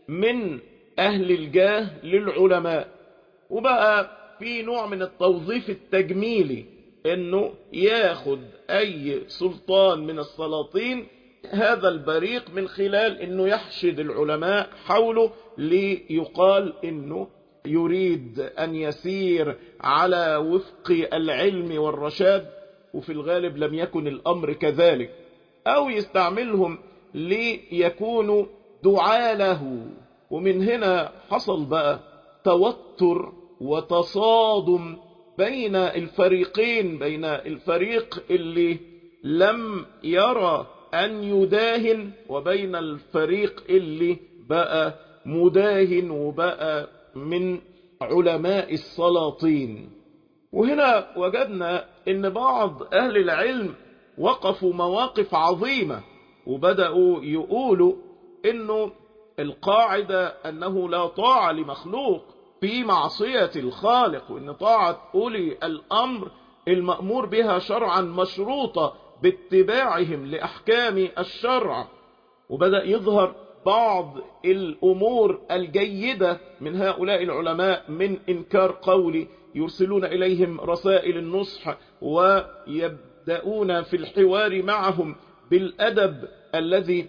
من أهل الجاه للعلماء وبقى في نوع من التوظيف التجميلي انه ياخد اي سلطان من السلاطين هذا البريق من خلال انه يحشد العلماء حوله ليقال انه يريد ان يسير على وفق العلم والرشاد وفي الغالب لم يكن الامر كذلك او يستعملهم ليكونوا دعاة له ومن هنا حصل بقى توتر وتصادم بين الفريقين بين الفريق اللي لم يرى أن يداهن وبين الفريق اللي بقى مداهن وبقى من علماء السلاطين وهنا وجدنا ان بعض اهل العلم وقفوا مواقف عظيمة وبدأوا يقولوا انه القاعدة انه لا طاعة لمخلوق في معصية الخالق وان طاعة اولي الامر المأمور بها شرعا مشروطة باتباعهم لأحكام الشرع وبدأ يظهر بعض الأمور الجيدة من هؤلاء العلماء من إنكار قولي يرسلون إليهم رسائل النصح ويبدأون في الحوار معهم بالأدب الذي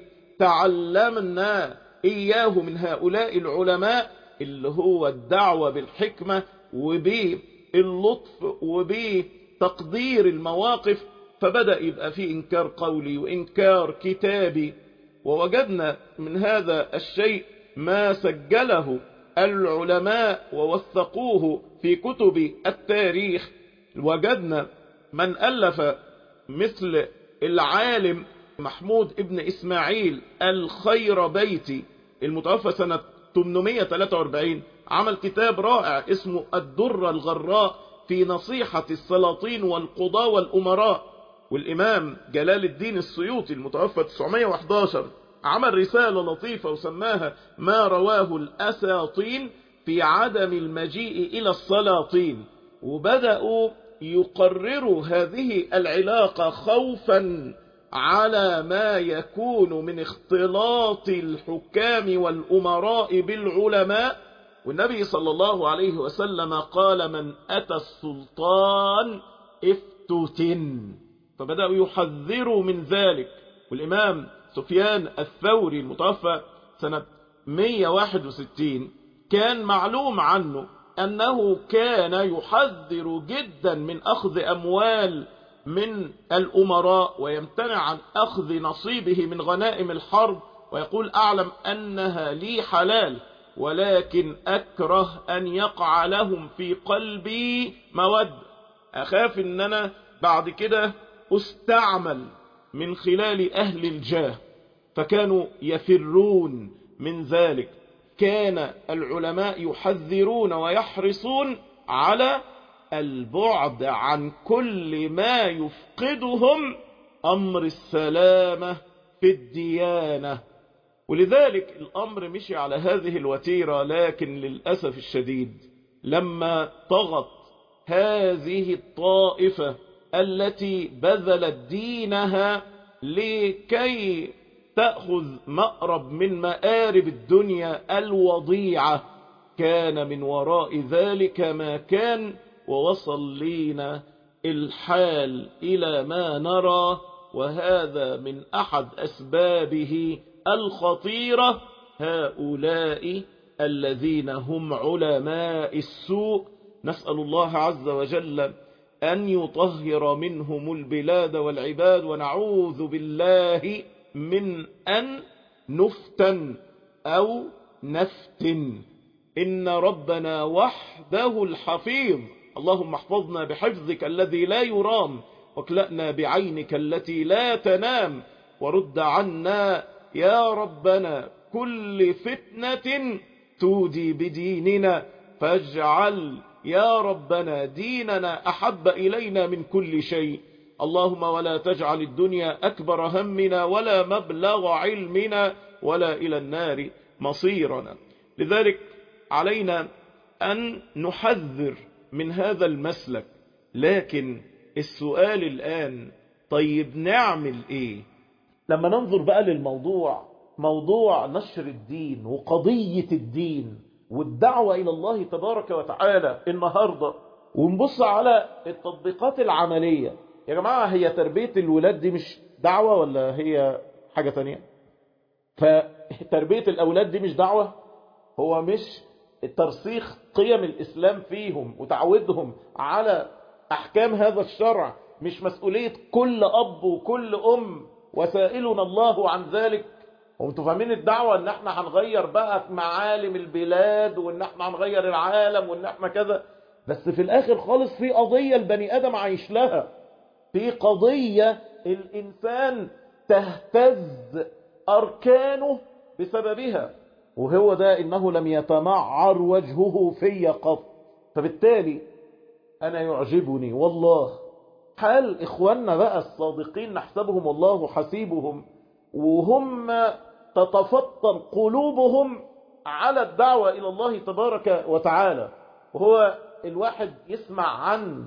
تعلمنا إياه من هؤلاء العلماء اللي هو الدعوة بالحكمة وباللطف وبتقدير المواقف فبدأ يبقى في إنكار قولي وإنكار كتابي ووجدنا من هذا الشيء ما سجله العلماء ووثقوه في كتب التاريخ وجدنا من ألف مثل العالم محمود ابن إسماعيل الخير بيتي المتوفى سنة 843 عمل كتاب رائع اسمه الدرة الغراء في نصيحة السلاطين والقضاة والأمراء والإمام جلال الدين السيوطي المتوفى 911 عمل رسالة لطيفة وسماها ما رواه الأساطين في عدم المجيء إلى السلاطين وبدأوا يقرروا هذه العلاقة خوفا على ما يكون من اختلاط الحكام والأمراء بالعلماء والنبي صلى الله عليه وسلم قال من أتى السلطان افتتن فبدأوا يحذروا من ذلك والإمام سفيان الثوري المتوفى سنة 161 كان معلوم عنه أنه كان يحذر جدا من أخذ أموال من الأمراء ويمتنع عن أخذ نصيبه من غنائم الحرب ويقول أعلم أنها لي حلال ولكن أكره أن يقع لهم في قلبي مود أخاف أن أنا بعد كده استعمل من خلال أهل الجاه فكانوا يفرون من ذلك كان العلماء يحذرون ويحرصون على البعد عن كل ما يفقدهم أمر السلامة في الديانة ولذلك الأمر مشي على هذه الوتيرة لكن للأسف الشديد لما طغت هذه الطائفة التي بذلت دينها لكي تأخذ مأرب من مآرب الدنيا الوضيعة كان من وراء ذلك ما كان ووصل لينا الحال إلى ما نرى وهذا من أحد أسبابه الخطيرة هؤلاء الذين هم علماء السوء نسأل الله عز وجل أن يطهر منهم البلاد والعباد ونعوذ بالله من أن نفتن أو نفتن إن ربنا وحده الحفيظ اللهم احفظنا بحفظك الذي لا يرام واكلأنا بعينك التي لا تنام ورد عنا يا ربنا كل فتنة تودي بديننا فاجعل يا ربنا ديننا أحب إلينا من كل شيء اللهم ولا تجعل الدنيا أكبر همنا ولا مبلغ علمنا ولا إلى النار مصيرنا لذلك علينا أن نحذر من هذا المسلك لكن السؤال الآن طيب نعمل إيه لما ننظر بقى للموضوع موضوع نشر الدين وقضية الدين والدعوة إلى الله تبارك وتعالى النهاردة ونبص على التطبيقات العملية يا جماعة هي تربية الولاد دي مش دعوة ولا هي حاجة تانية فتربية الأولاد دي مش دعوة هو مش ترسيخ قيم الإسلام فيهم وتعودهم على أحكام هذا الشرع مش مسؤولية كل أب وكل أم وسائلنا الله عن ذلك وانتوا فاهمين الدعوة ان احنا هنغير بقى معالم البلاد وان احنا هنغير العالم وان احنا كذا بس في الاخر خالص في قضية البني ادم عايش لها في قضية الانسان تهتز اركانه بسببها وهو ده انه لم يتمعر وجهه في قط فبالتالي انا يعجبني والله حال اخواننا بقى الصادقين نحسبهم والله حسيبهم وهم تتفطن قلوبهم على الدعوة إلى الله تبارك وتعالى وهو الواحد يسمع عن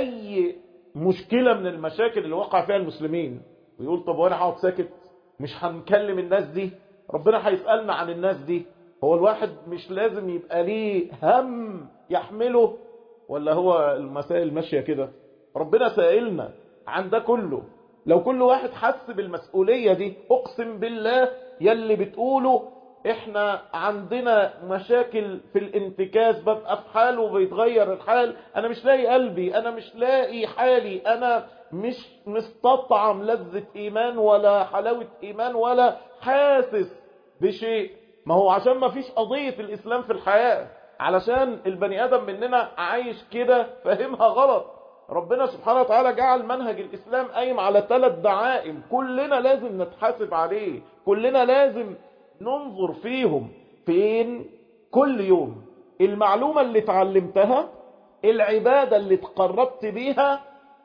أي مشكلة من المشاكل اللي وقع فيها المسلمين ويقول طب وانا هقعد ساكت مش هنكلم الناس دي ربنا هيسألنا عن الناس دي هو الواحد مش لازم يبقى ليه هم يحمله ولا هو المسائل ماشية كده ربنا سائلنا عن ده كله لو كل واحد حس بالمسؤولية دي اقسم بالله يلي بتقوله احنا عندنا مشاكل في الانتكاس ببقى في حال وبيتغير الحال انا مش لاقي قلبي انا مش لاقي حالي انا مش مستطعم لذة ايمان ولا حلاوة ايمان ولا حاسس بشيء ما هو عشان ما فيش قضية الاسلام في الحياة علشان البني ادم مننا عايش كده فاهمها غلط ربنا سبحانه وتعالى جعل منهج الإسلام قايم على ثلاث دعائم كلنا لازم نتحاسب عليه كلنا لازم ننظر فيهم فين كل يوم المعلومة اللي اتعلمتها العبادة اللي تقربت بيها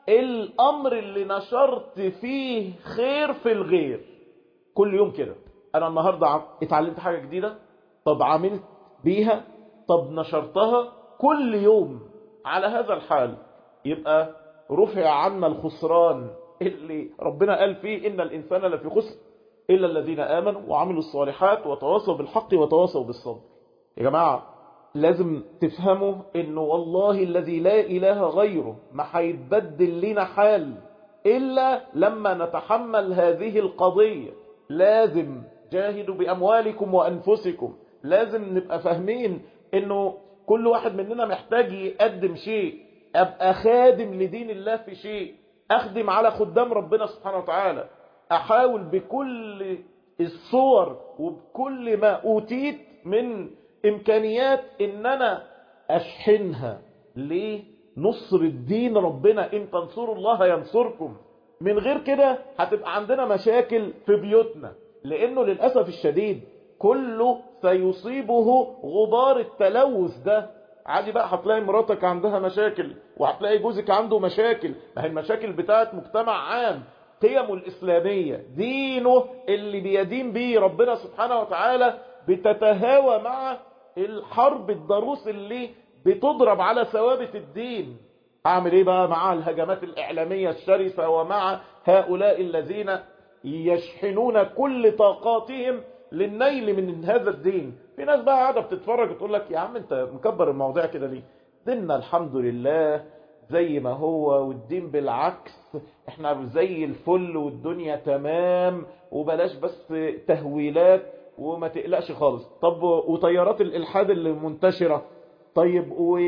الأمر اللي نشرت فيه خير في الغير كل يوم كده أنا النهاردة اتعلمت حاجة جديدة طب عملت بيها طب نشرتها كل يوم على هذا الحال يبقى رفع عنا الخسران اللي ربنا قال فيه إن الإنسان لفي خسر إلا الذين آمنوا وعملوا الصالحات وتواصوا بالحق وتواصوا بالصبر يا جماعة لازم تفهموا إنه والله الذي لا إله غيره ما هيتبدل لنا حال إلا لما نتحمل هذه القضية لازم جاهدوا بأموالكم وأنفسكم لازم نبقى فاهمين إنه كل واحد مننا محتاج يقدم شيء ابقى خادم لدين الله في شيء اخدم على خدام ربنا سبحانه وتعالى احاول بكل الصور وبكل ما اوتيت من امكانيات ان انا اشحنها ليه نصر الدين ربنا ان تنصروا الله ينصركم من غير كده هتبقى عندنا مشاكل في بيوتنا لانه للاسف الشديد كله سيصيبه غبار التلوث ده عادي بقى هتلاقي مراتك عندها مشاكل وهتلاقي جوزك عنده مشاكل ما هي المشاكل بتاعت مجتمع عام قيمه الإسلامية دينه اللي بيدين بيه ربنا سبحانه وتعالى بتتهاوى مع الحرب الضروس اللي بتضرب على ثوابت الدين اعمل ايه بقى مع الهجمات الإعلامية الشرسة ومع هؤلاء الذين يشحنون كل طاقاتهم للنيل من هذا الدين في ناس بقى قاعده بتتفرج وتقول لك يا عم انت مكبر المواضيع كده ليه ديننا الحمد لله زي ما هو والدين بالعكس احنا زي الفل والدنيا تمام وبلاش بس تهويلات وما تقلقش خالص طب وطيارات الالحاد اللي منتشره طيب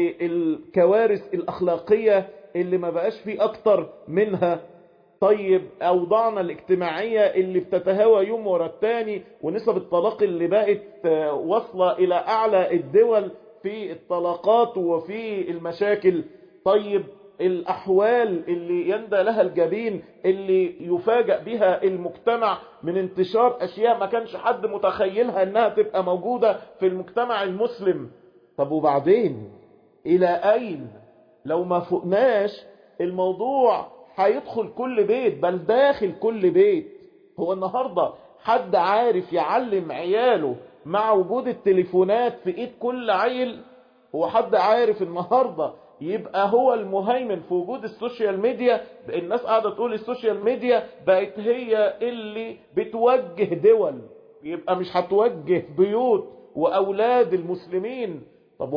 والكوارث الاخلاقيه اللي ما بقاش فيه اكتر منها طيب اوضاعنا الاجتماعية اللي بتتهاوى يوم ورا التاني ونسب الطلاق اللي بقت واصلة الى اعلى الدول في الطلاقات وفي المشاكل طيب الاحوال اللي يندى لها الجبين اللي يفاجأ بها المجتمع من انتشار اشياء ما كانش حد متخيلها انها تبقى موجودة في المجتمع المسلم طب وبعدين الى اين لو ما فقناش الموضوع هيدخل كل بيت بل داخل كل بيت هو النهاردة حد عارف يعلم عياله مع وجود التليفونات في ايد كل عيل هو حد عارف النهاردة يبقى هو المهيمن في وجود السوشيال ميديا الناس قاعدة تقول السوشيال ميديا بقت هي اللي بتوجه دول يبقى مش هتوجه بيوت وأولاد المسلمين طب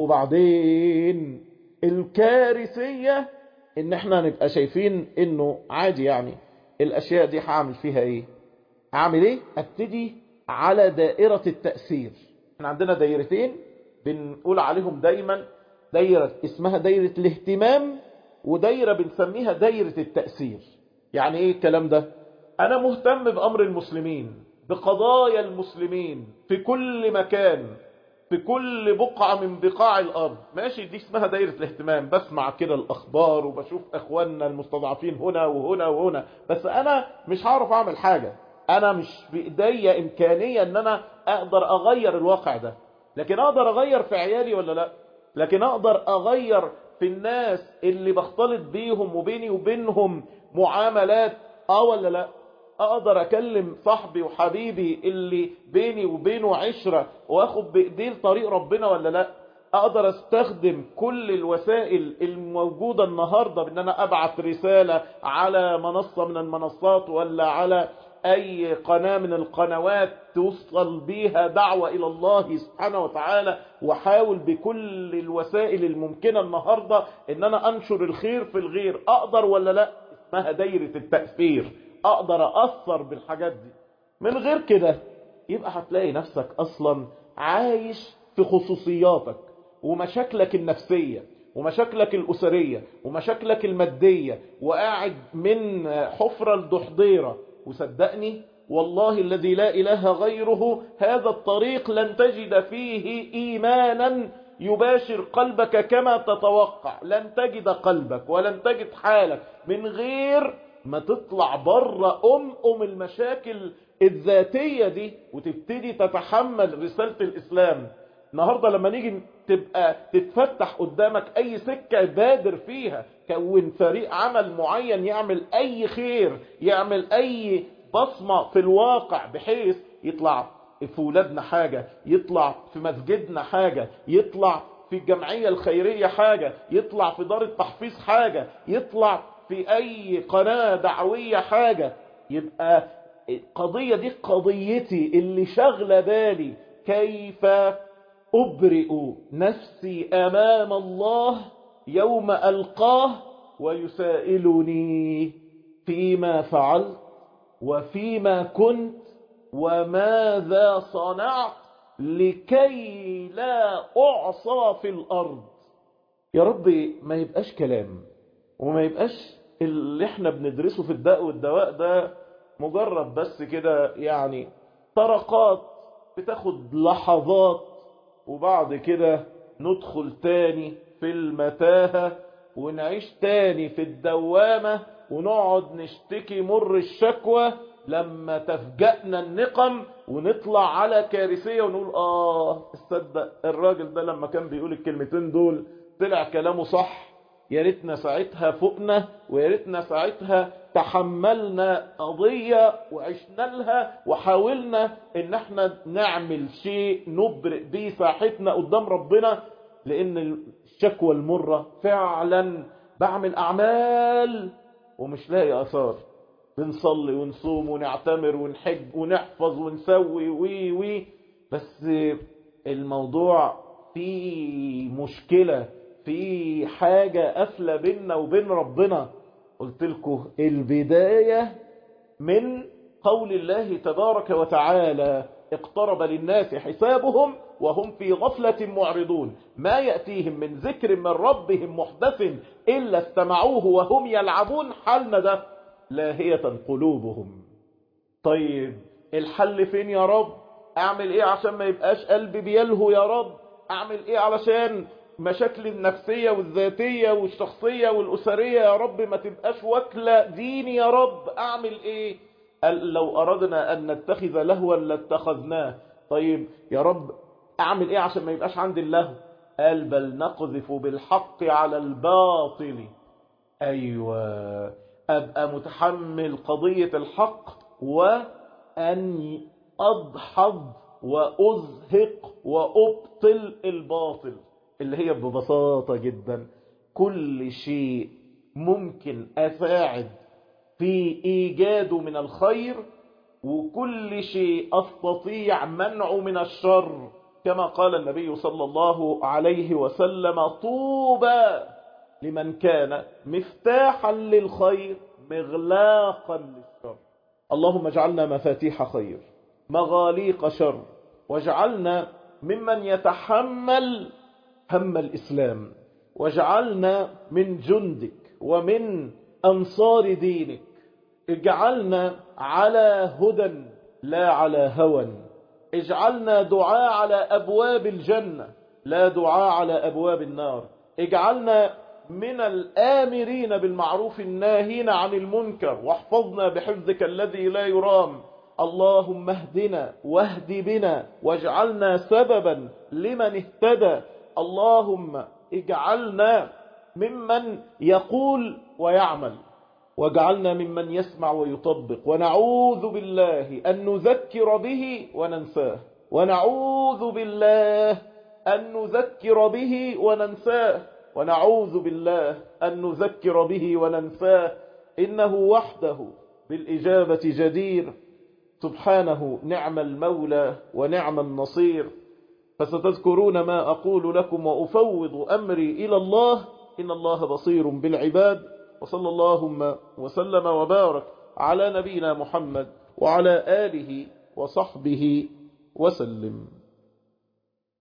وبعدين الكارثية ان احنا نبقى شايفين انه عادي يعني الاشياء دي هعمل فيها ايه هعمل ايه ابتدي على دائرة التأثير احنا عندنا دايرتين بنقول عليهم دايما دايرة اسمها دايرة الاهتمام ودايرة بنسميها دايرة التأثير يعني ايه الكلام ده انا مهتم بامر المسلمين بقضايا المسلمين في كل مكان في كل بقعة من بقاع الأرض ماشي دي اسمها دايرة الاهتمام بسمع كده الأخبار وبشوف أخواننا المستضعفين هنا وهنا وهنا بس أنا مش هعرف أعمل حاجة أنا مش بإيدي إمكانية أن أنا أقدر أغير الواقع ده لكن أقدر أغير في عيالي ولا لا لكن أقدر أغير في الناس اللي بختلط بيهم وبيني وبينهم معاملات آه ولا لا اقدر اكلم صاحبي وحبيبي اللي بيني وبينه عشرة واخد بايديه طريق ربنا ولا لا اقدر استخدم كل الوسائل الموجودة النهاردة بان انا ابعت رسالة على منصة من المنصات ولا على اي قناة من القنوات توصل بيها دعوة الى الله سبحانه وتعالى وحاول بكل الوسائل الممكنة النهاردة ان انا انشر الخير في الغير اقدر ولا لا اسمها دايرة التأثير اقدر اثر بالحاجات دي من غير كده يبقى هتلاقي نفسك اصلا عايش في خصوصياتك ومشاكلك النفسية ومشاكلك الأسرية ومشاكلك المادية وقاعد من حفرة لدحضيرة وصدقني والله الذي لا إله غيره هذا الطريق لن تجد فيه إيمانا يباشر قلبك كما تتوقع لن تجد قلبك ولن تجد حالك من غير ما تطلع بره أم أم المشاكل الذاتية دي وتبتدي تتحمل رسالة الإسلام النهاردة لما نيجي تبقى تتفتح قدامك أي سكة بادر فيها كون فريق عمل معين يعمل أي خير يعمل أي بصمة في الواقع بحيث يطلع في ولادنا حاجة يطلع في مسجدنا حاجة يطلع في الجمعية الخيرية حاجة يطلع في دار التحفيظ حاجة يطلع في اي قناة دعوية حاجة يبقى القضية دي قضيتي اللي شغلة بالي كيف أبرئ نفسي أمام الله يوم ألقاه ويسائلني فيما فعلت وفيما كنت وماذا صنعت لكي لا أعصى في الأرض يا ربي ما يبقاش كلام وما يبقاش اللي احنا بندرسه في الداء والدواء ده مجرد بس كده يعني طرقات بتاخد لحظات وبعد كده ندخل تاني في المتاهة ونعيش تاني في الدوامة ونقعد نشتكي مر الشكوى لما تفجأنا النقم ونطلع على كارثية ونقول آه استدق الراجل ده لما كان بيقول الكلمتين دول طلع كلامه صح يا ريتنا ساعتها فوقنا ويا ريتنا ساعتها تحملنا قضية وعشنا لها وحاولنا ان احنا نعمل شيء نبرئ بيه ساحتنا قدام ربنا لان الشكوى المرة فعلا بعمل اعمال ومش لاقي اثار بنصلي ونصوم ونعتمر ونحج ونحفظ ونسوي وي وي بس الموضوع فيه مشكلة في حاجة قافلة بيننا وبين ربنا قلت لكم البداية من قول الله تبارك وتعالى اقترب للناس حسابهم وهم في غفلة معرضون ما يأتيهم من ذكر من ربهم محدث إلا استمعوه وهم يلعبون حالنا ده لاهية قلوبهم طيب الحل فين يا رب اعمل ايه عشان ما يبقاش قلبي بيلهو يا رب اعمل ايه علشان مشاكل النفسية والذاتية والشخصية والأسرية يا رب ما تبقاش وكلة ديني يا رب أعمل إيه قال لو أردنا أن نتخذ لهوا لاتخذناه طيب يا رب أعمل إيه عشان ما يبقاش عندي اللهو قال بل نقذف بالحق على الباطل أيوة أبقى متحمل قضية الحق وأن أضحض وأزهق وأبطل الباطل اللي هي ببساطة جدا كل شيء ممكن أساعد في إيجاده من الخير وكل شيء أستطيع منع من الشر كما قال النبي صلى الله عليه وسلم طوبى لمن كان مفتاحا للخير مغلاقا للشر اللهم اجعلنا مفاتيح خير مغاليق شر واجعلنا ممن يتحمل هم الإسلام واجعلنا من جندك ومن أنصار دينك اجعلنا على هدى لا على هوى اجعلنا دعاء على أبواب الجنة لا دعاء على أبواب النار اجعلنا من الآمرين بالمعروف الناهين عن المنكر واحفظنا بحفظك الذي لا يرام اللهم اهدنا واهد بنا واجعلنا سببا لمن اهتدى اللهم اجعلنا ممن يقول ويعمل واجعلنا ممن يسمع ويطبق ونعوذ بالله أن نذكر به وننساه ونعوذ بالله أن نذكر به وننساه ونعوذ بالله أن نذكر به وننساه إنه وحده بالإجابة جدير سبحانه نعم المولى ونعم النصير فستذكرون ما أقول لكم وأفوض أمري إلى الله إن الله بصير بالعباد وصلى اللهم وسلم وبارك على نبينا محمد وعلى آله وصحبه وسلم